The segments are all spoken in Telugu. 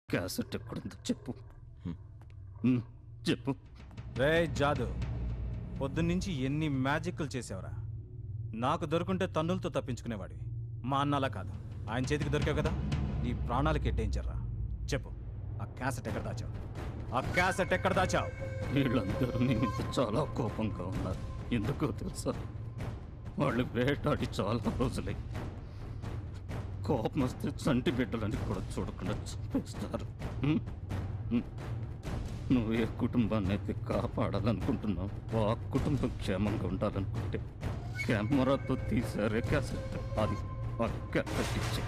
క్యాసెట్ ఎక్కడుందో చెప్పు హ్మ్, చెప్పు రే జాదు పొద్దున్నుంచి ఎన్ని మ్యాజిక్లు చేసావురా నాకు దొరుకుంటే తన్నులతో తప్పించుకునేవాడివి మా అన్నలా కాదు ఆయన చేతికి దొరికావు కదా నీ ప్రాణాలకి ఎట్టేయించర్రా చెప్పు ఆ క్యాసెట్ ఎక్కడ దాచావు ఆ క్యాసెట్ ఎక్కడ దాచావు వీళ్ళందరూ నీ మీద చాలా కోపంగా ఉన్నారు ఎందుకో తెలుసా వాళ్ళు వేటాడి చాలా రోజులై కోపం వస్తే చంటి బిడ్డలని కూడా చూడకుండా చంపేస్తారు హ్మ్? హ్మ్. నువ్వు ఏ కుటుంబాన్ని అయితే కాపాడాలనుకుంటున్నావు ఆ కుటుంబం క్షేమంగా ఉండాలనుకుంటే కెమెరాతో తీసారే క్యాసెట్ అది ఆ క్యాసెట్ ఇచ్చే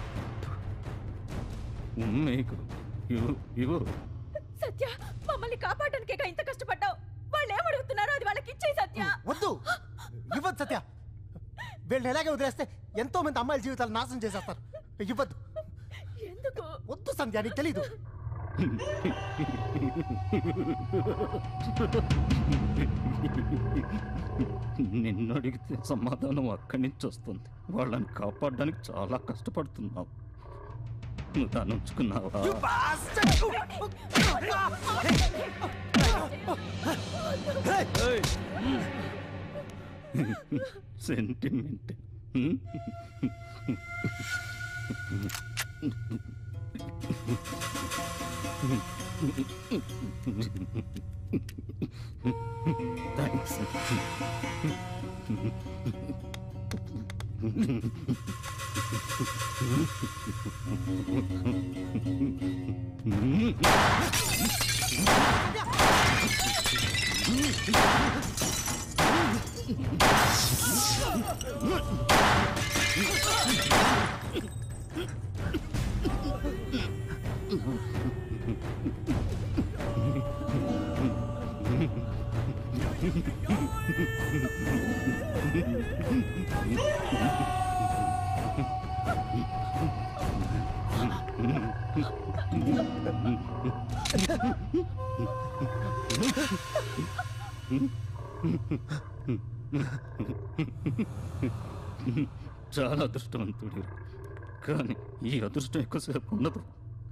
మీకు ఇవ్వు ఇవ్వు సత్య మమ్మల్ని కాపాడడానికే ఇంత కష్టపడ్డావు వాళ్ళు ఏమడుగుతున్నారో అది వాళ్ళకి ఇచ్చే సత్య వద్దు ఇవ్వద్దు సత్య వీళ్ళని ఎలాగే వదిలేస్తే ఎంతో మంది అమ్మాయిల జీవితాలు నాశనం చేసేస్తారు ఇవ్వద్దు ఎందుకు వద్దు సంధ్య నీకు తెలీదు నిన్ను అడిగితే సమాధానం అక్కడి నుంచి వస్తుంది వాళ్ళని కాపాడడానికి చాలా కష్టపడుతున్నావు నువ్వు దాన్ని ఉంచుకున్నావా సెంటిమెంట్ థ్యాంక్స్ చాలా అదృష్టవంతుడు కానీ ఈ అదృష్టం ఎక్కువసేపు ఉండదు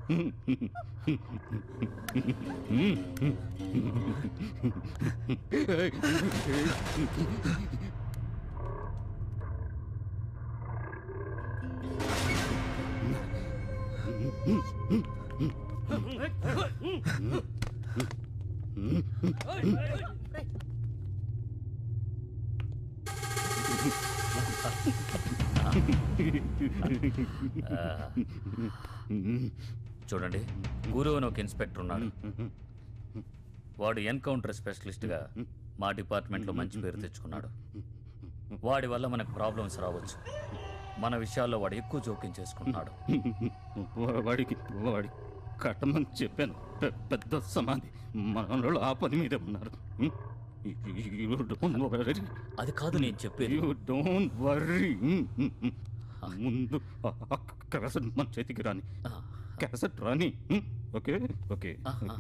చూడండి గురువు అని ఒక ఇన్స్పెక్టర్ ఉన్నాడు వాడు ఎన్కౌంటర్ స్పెషలిస్ట్గా మా డిపార్ట్మెంట్లో మంచి పేరు తెచ్చుకున్నాడు వాడి వల్ల మనకు ప్రాబ్లమ్స్ రావచ్చు మన విషయాల్లో వాడు ఎక్కువ జోక్యం చేసుకుంటున్నాడు వా- వాడికి వాడి కట్టమని చెప్పాను పె- పెద్ద సమాధి మనలో ఆ పని మీదే ఉన్నారు యూ డోంట్ వరీ అది కాదు నేను చెప్పేది యూ డోంట్ వరీ ముందు ఆ- ఆ క్యాసెట్ మన చేతికి రాని క్యాసెట్ రాని ఓకే ఓకే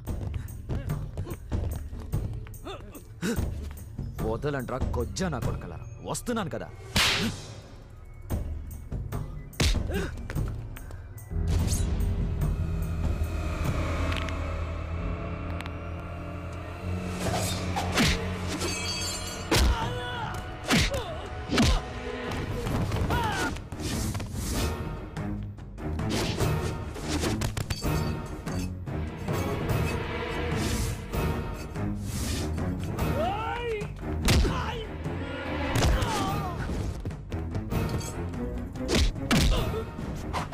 వదలంట్రా కొజ్జా నా కొడకలరా వస్తున్నాను కదా Ah!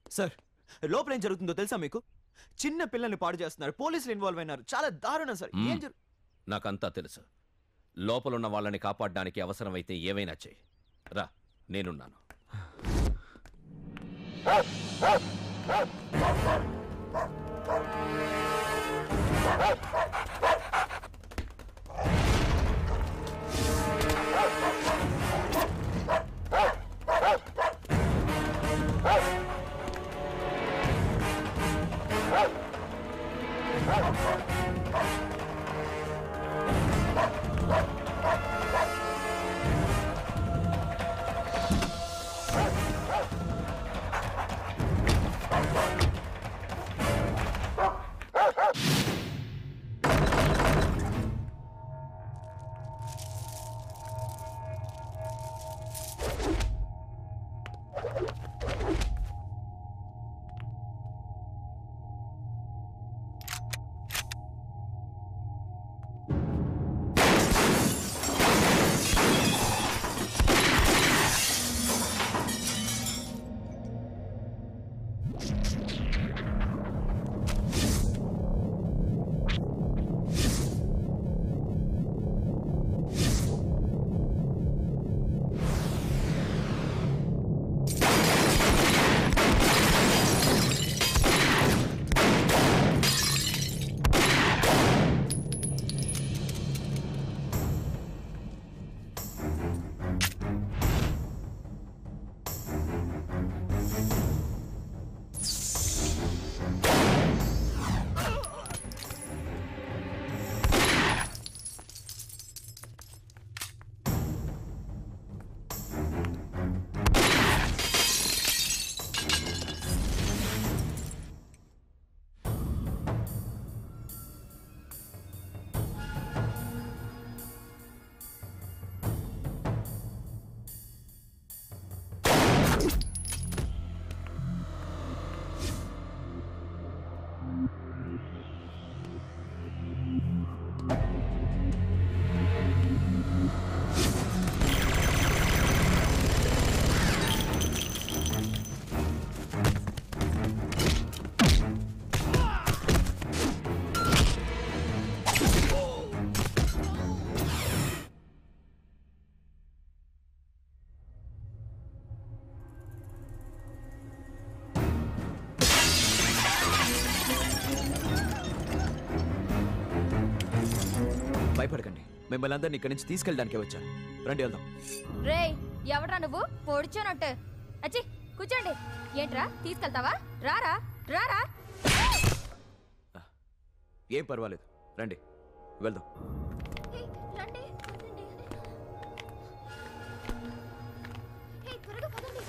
సార్ లోపల ఏం జరుగుతుందో తెలుసా మీకు చిన్న పిల్లల్ని పాడు చేస్తున్నారు పోలీసులు ఇన్వాల్వ్ అయినారు చాలా దారుణం సార్ ఏం జరు నాకంతా తెలుసు లోపలున్న వాళ్ళని కాపాడడానికి అవసరమైతే ఏవైనా చేయి రా నేనున్నాను భయపడకండి మిమ్మల్ని అందరిని ఇక్కడి నుంచి తీసుకెళ్ళడానికి వచ్చాను రండి వెళ్దాం రేయ్ ఎవడ్రా నువ్వు పొడిచానట్టు అచ్చి కూర్చోండి ఏంట్రా తీసుకెళ్తావా రారా రారా ఏం పర్వాలేదు రండి వెళ్దాం ఏయ్, రండి, పదండి. ఏయ్, త్వరగా పదండి.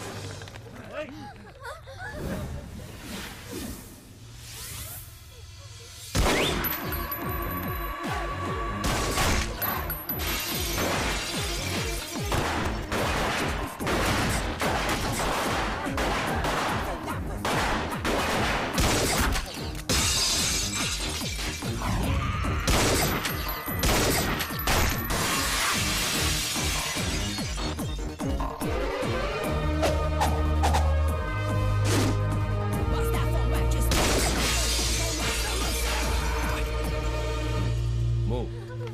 మూవ్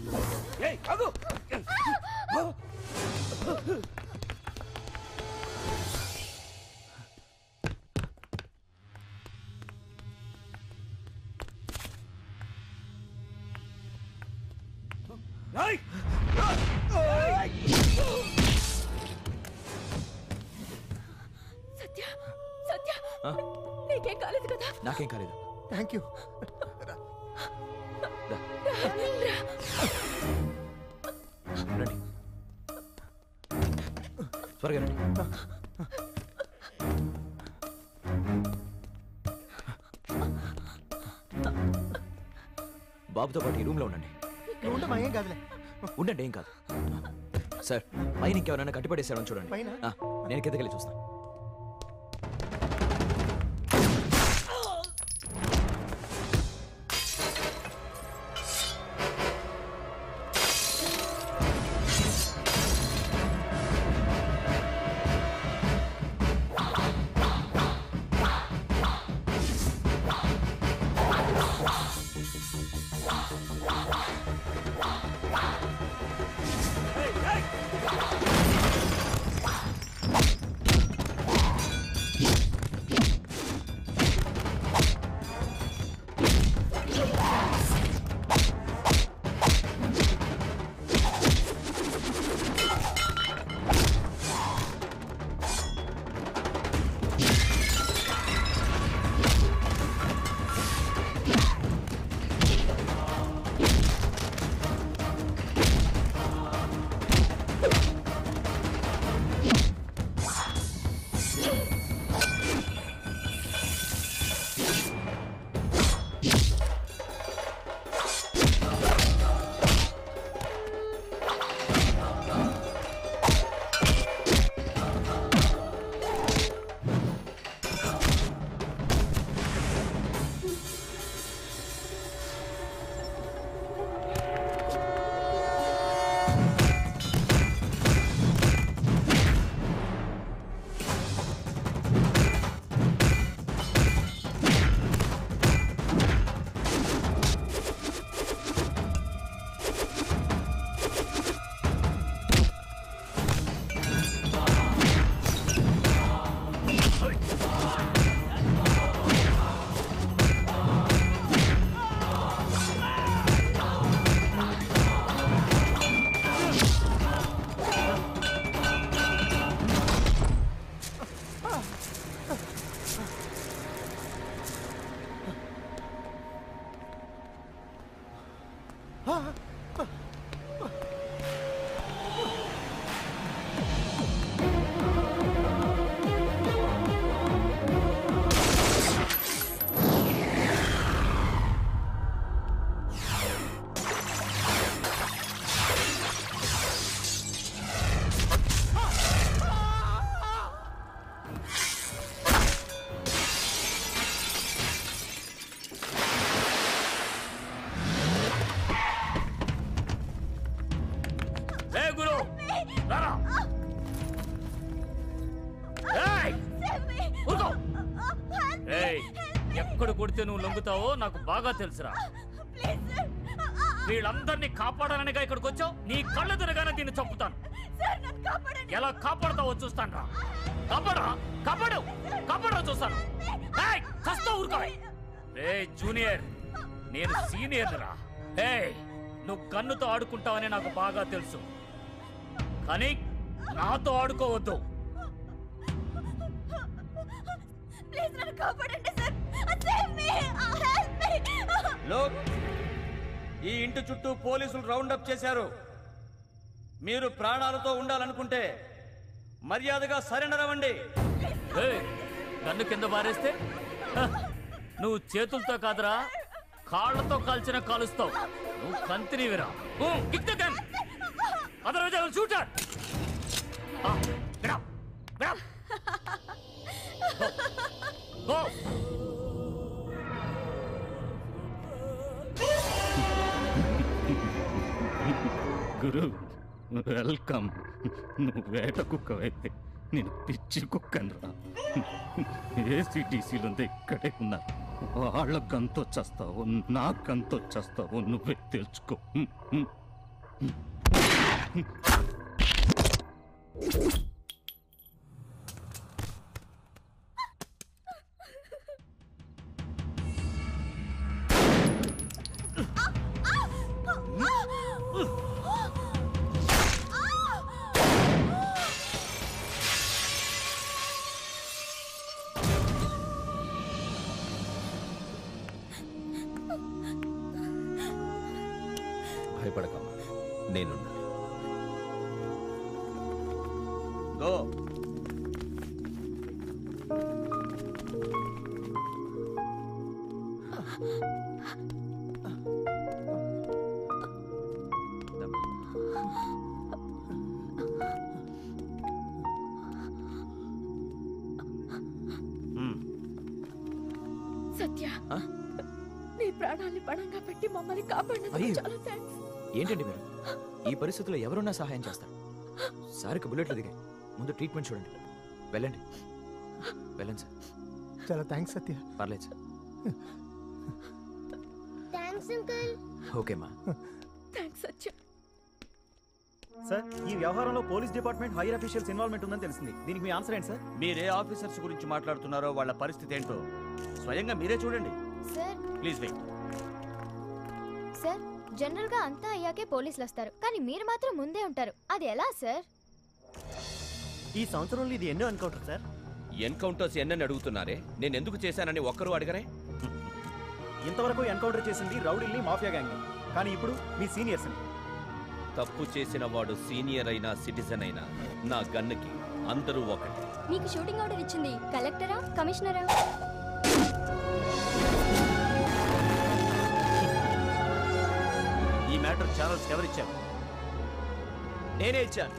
సత్య సత్య ఆ? నీకేం కాలేదు కదా నాకేం కాలేదు థ్యాంక్ యూ రా, రండి త్వరగా రండి బాబుతో పాటు ఈ రూమ్లో ఉండండి నువ్వు ఉంటే మా ఏం కాదులే ఉండండి ఏం కాదు సార్ పైన ఇంకెవరైనా కట్టిపడేశారని చూడండి పైన? ఆ, నేను కిందకెళ్ళి చూస్తాను ఎక్కడ కొడితే నువ్వు లొంగుతావో నాకు బాగా తెలుసురా ప్లీజ్ సార్ వీళ్ళందరినీ కాపాడాలనిగా ఇక్కడికి వచ్చావు నీ కళ్ళు తిరగానే దీన్ని చంపుతాను సార్ నన్ను కాపాడండి ఎలా కాపాడతావో చూస్తాను రా కాపాడరా కాపాడు కాపాడరా చూస్తాను ఏయ్, చస్తావు ఊరుకోవే రే జూనియర్ నేను సీనియర్ రా ఏ నువ్వు కన్నుతో ఆడుకుంటావని నాకు బాగా తెలుసు కానీ నాతో ఆడుకోవద్దు ప్లీజ్ నన్ను కాపాడండి sir save me help me లోక్ ఈ ఇంటి చుట్టూ పోలీసులు రౌండప్ చేశారు మీరు ప్రాణాలతో ఉండాలనుకుంటే మర్యాదగా సరెండర్ అవ్వండి ఏయ్, కన్ను కింద పారేస్తే హ, నువ్వు చేతులతో కాదురా కాళ్ళతో కాల్చిన కాలుస్తావు నువ్వు కంతినివిరా kick the gun other shooter go గురు వెల్కమ్ నువ్వు వేట కుక్కవైతే నేను పిచ్చి కుక్కనరా ఏసీటీసీలో ఇక్కడే ఉన్నారు వాళ్ళ గంతో వచ్చేస్తావు నా గంతో వచ్చేస్తావు నువ్వే తెలుసుకో భయపడకమ్మా నేనున్నా గో సత్య ఆ? నీ ప్రాణాల్ని పణంగా పెట్టి మమ్మల్ని కాపాడినందుకు అయ్యో. చాలా థ్యాంక్స్ ఏంటండి మీరు ఈ పరిస్థితుల్లో ఎవరున్నా సహాయం చేస్తారు సార్కి బుల్లెట్లు దిగాయి ముందు ట్రీట్మెంట్ చూడండి వెళ్ళండి వెళ్ళండి సార్ చాలా థ్యాంక్స్ సత్య పర్లేదు సార్ థ్యాంక్స్ అంకుల్ ఓకేమ్మా థ్యాంక్స్ సత్య సార్ ఈ వ్యవహారంలో police department higher officials involvement ఉందని తెలిసింది దీనికి మీ ఆన్సర్ ఏంటి సార్ మీరే ఆఫీసర్స్ గురించి మాట్లాడుతున్నారో వాళ్ళ పరిస్థితి ఏంటో స్వయంగా మీరే చూడండి sir please wait sir general గా అంతా అయ్యాకే పోలీసులు వస్తారు కానీ మీరు మాత్రం ముందే ఉంటారు అది ఎలా సార్ ఈ సంవత్సరంలో ఇది ఎన్నో ఎన్కౌంటర్ సార్ ఎన్కౌంటర్స్ ఎన్నని అడుగుతున్నారే నేను ఎందుకు చేశానని ఒక్కరు అడగరే ఇంతవరకు ఎన్కౌంటర్ చేసింది రౌడీల్ని మాఫియా గ్యాంగ్ కానీ ఇప్పుడు మీ సీనియర్స్ తప్పు చేసిన వాడు సీనియర్ అయినా సిటిజన్ అయినా నా గన్నుకి అందరూ ఒకటి మీకు షూటింగ్ ఆర్డర్ ఇచ్చింది కలెక్టరా కమిషనరా ఈ మ్యాటర్ ఛానల్స్ ఎవరిచ్చారు నేనే ఇచ్చాను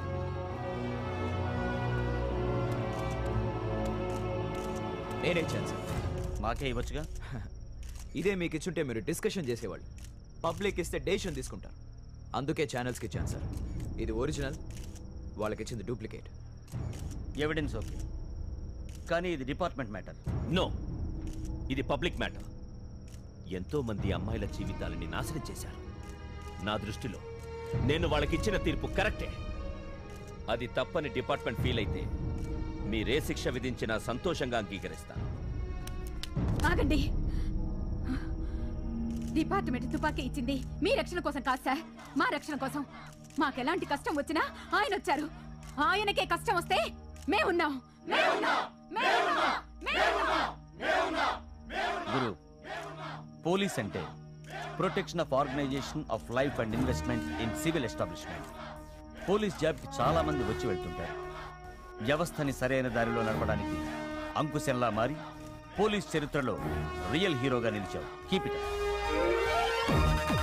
నేనే ఇచ్చాను సార్ మాకే ఇవ్వచ్చుగా ఇదే మీకు ఇచ్చుంటే మీరు డిస్కషన్ చేసేవాళ్ళు పబ్లిక్ ఇస్తే డేషన్ తీసుకుంటారు అందుకే ఛానల్స్కి ఇచ్చాను సార్ ఇది ఒరిజినల్ వాళ్ళకి ఇచ్చింది డూప్లికేట్ ఎవిడెన్స్ ఓకే కానీ ఇది డిపార్ట్మెంట్ మ్యాటర్ నో ఇది పబ్లిక్ మ్యాటర్ ఎంతో మంది అమ్మాయిల జీవితాలని నాశనం చేశారు నా దృష్టిలో నేను వాళ్ళకిచ్చిన తీర్పు కరెక్టే అది తప్పని డిపార్ట్మెంట్ ఫీల్ అయితే మీరే శిక్ష విధించినా సంతోషంగా అంగీకరిస్తాను ఆగండి డిపార్ట్మెంట్ తుపాకీ ఇచ్చింది మీ రక్షణ కోసం కాదు సార్ మా రక్షణ కోసం మాకెలాంటి కష్టం వచ్చినా ఆయన వచ్చారు ఆయనకే కష్టం వస్తే మేమున్నాం మేమున్నాం మేమున్నాం మేమున్నాం గురు పోలీస్ అంటే protection of organisation of life and investment in civil establishment police జాబ్కి చాలా మంది వచ్చి వెళ్తుంటారు వ్యవస్థని సరైన దారిలో నడపడానికి అంకుశంలా మారి పోలీస్ చరిత్రలో రియల్ హీరోగా నిలిచావు కీప్ ఇట్